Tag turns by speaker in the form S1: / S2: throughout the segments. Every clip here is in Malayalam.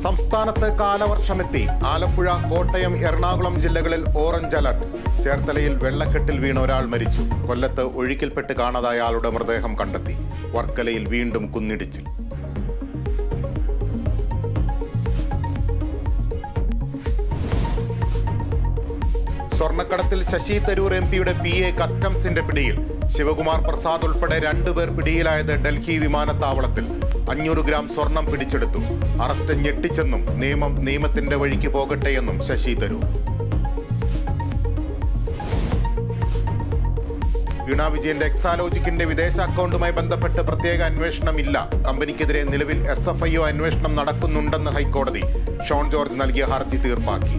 S1: സംസ്ഥാനത്ത് കാലവർഷമെത്തി ആലപ്പുഴ കോട്ടയം എറണാകുളം ജില്ലകളിൽ ഓറഞ്ച് അലർട്ട് ചേർത്തലയിൽ വെള്ളക്കെട്ടിൽ വീണ ഒരാൾ മരിച്ചു കൊല്ലത്ത് ഒഴുക്കിൽപ്പെട്ട് കാണാതായ ആളുടെ മൃതദേഹം കണ്ടെത്തി വർക്കലയിൽ വീണ്ടും കുന്നിടിച്ചിൽ സ്വർണ്ണക്കടത്തിൽ ശശി തരൂർ എം പിയുടെ പി എ കസ്റ്റംസിന്റെ പിടിയിൽ ശിവകുമാർ പ്രസാദ് ഉൾപ്പെടെ രണ്ടുപേർ പിടിയിലായത് ഡൽഹി വിമാനത്താവളത്തിൽ അഞ്ഞൂറ് ഗ്രാം സ്വർണം പിടിച്ചെടുത്തു അറസ്റ്റ് ഞെട്ടിച്ചെന്നും നിയമം നിയമത്തിന്റെ വഴിക്ക് പോകട്ടെയെന്നും ശശി തരൂർ വീണ വിജയന്റെ എക്സാലോജിക്കിന്റെ വിദേശ അക്കൗണ്ടുമായി ബന്ധപ്പെട്ട് പ്രത്യേക അന്വേഷണമില്ല കമ്പനിക്കെതിരെ നിലവിൽ എസ് എഫ് ഐ ഒ അന്വേഷണം നടക്കുന്നുണ്ടെന്ന് ഹൈക്കോടതി ഷോൺ ജോർജ് നൽകിയ ഹർജി തീർപ്പാക്കി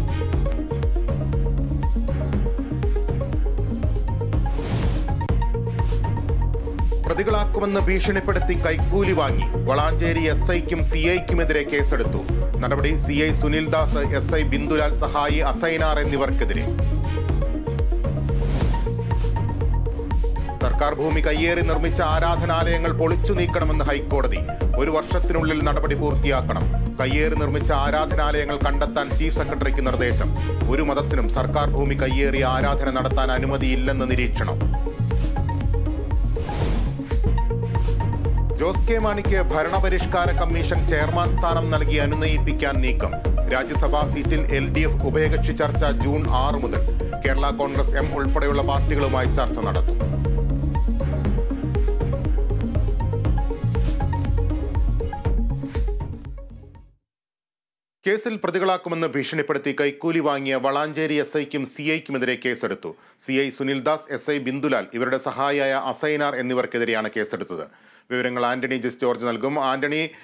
S1: പ്രതികളാക്കുമെന്ന് ഭീഷണിപ്പെടുത്തി കൈക്കൂലി വാങ്ങി വളാഞ്ചേരി എസ് ഐക്കും സി ഐക്കുമെതിരെ കേസെടുത്തു നടപടി C I Sunil Das S I Bindulal സഹായി അസൈനാർ എന്നിവർക്കെതിരെ സർക്കാർ ഭൂമി കയ്യേറി നിർമ്മിച്ച ആരാധനാലയങ്ങൾ പൊളിച്ചു നീക്കണമെന്ന് ഹൈക്കോടതി ഒരു വർഷത്തിനുള്ളിൽ നടപടി പൂർത്തിയാക്കണം കയ്യേറി നിർമ്മിച്ച ആരാധനാലയങ്ങൾ കണ്ടെത്താൻ ചീഫ് സെക്രട്ടറിക്ക് നിർദ്ദേശം ഒരു മതത്തിനും സർക്കാർ ഭൂമി കയ്യേറി ആരാധന നടത്താൻ അനുമതിയില്ലെന്ന് നിരീക്ഷണം ജോസ് കെ മാണിക്ക് ഭരണപരിഷ്കാര കമ്മീഷൻ ചെയർമാൻ സ്ഥാനം നൽകി അനുനയിപ്പിക്കാൻ നീക്കം രാജ്യസഭാ സീറ്റിൽ എൽ ഡി എഫ് ഉഭയകക്ഷി ചർച്ച ജൂൺ ആറ് മുതൽ കേരള കോൺഗ്രസ് എം ഉൾപ്പെടെയുള്ള പാർട്ടികളുമായി ചർച്ച നടത്തും കേസിൽ പ്രതികളാക്കുമെന്ന് ഭീഷണിപ്പെടുത്തി കൈക്കൂലി വാങ്ങിയ വളാഞ്ചേരി എസ് ഐക്കും സി ഐക്കുമെതിരെ കേസെടുത്തു C I Sunildas S I Bindulal ഇവരുടെ സഹായിയായ അസൈനാർ എന്നിവർക്കെതിരെയാണ് കേസെടുത്തത് വിവരങ്ങൾ ആന്റണി ജസ് ജോർജ് നൽകും ആന്റണി